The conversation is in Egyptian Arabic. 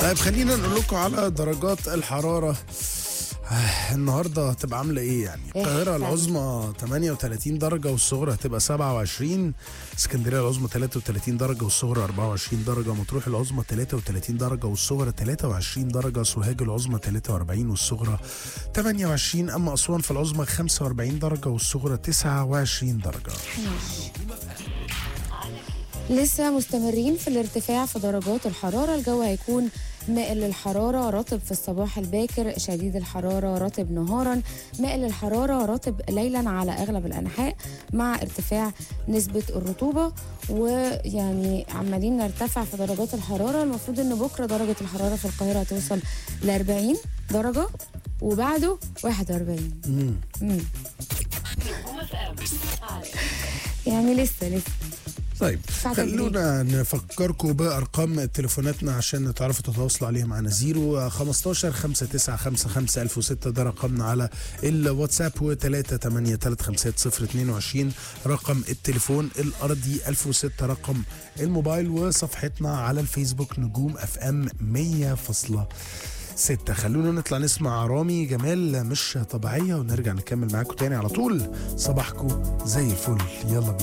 طيب خلينا نقول لكم على درجات الحرارة آه، النهارده هتبقى عامله ايه يعني القاهره إحسن. العظمى 38 درجه والصغرى هتبقى 27 اسكندريه العظمى 33 درجه والصغرى 24 درجه مطروح العظمى 33 درجه والصغرى 23 درجه سوهاج العظمى 43 والصغرى 28 اما اسوان في العظمى 45 درجه والصغرى 29 درجه لسه مستمرين في الارتفاع في درجات الحرارة الجو هيكون مائل للحرارة رطب في الصباح الباكر شديد الحرارة رطب نهارا مائل للحرارة رطب ليلا على أغلب الأنحاء مع ارتفاع نسبة الرطوبة ويعني عمالين نرتفع في درجات الحرارة المفروض أن بكرة درجة الحرارة في القاهرة هتوصل ل 40 درجة وبعده 41 مم. مم. يعني لسه لسه طيب بعد خلونا نفكركم بارقام تليفوناتنا عشان تعرفوا تتواصلوا عليها معنا 0 15 5955 1006 ده رقمنا على الواتساب و 3 8 3 5 0 22 رقم التليفون الارضي 1006 رقم الموبايل وصفحتنا على الفيسبوك نجوم اف ام 100.6 ستة خلونا نطلع نسمع رامي جمال مش طبيعية ونرجع نكمل معاكم تاني على طول صباحكم زي الفل يلا بينا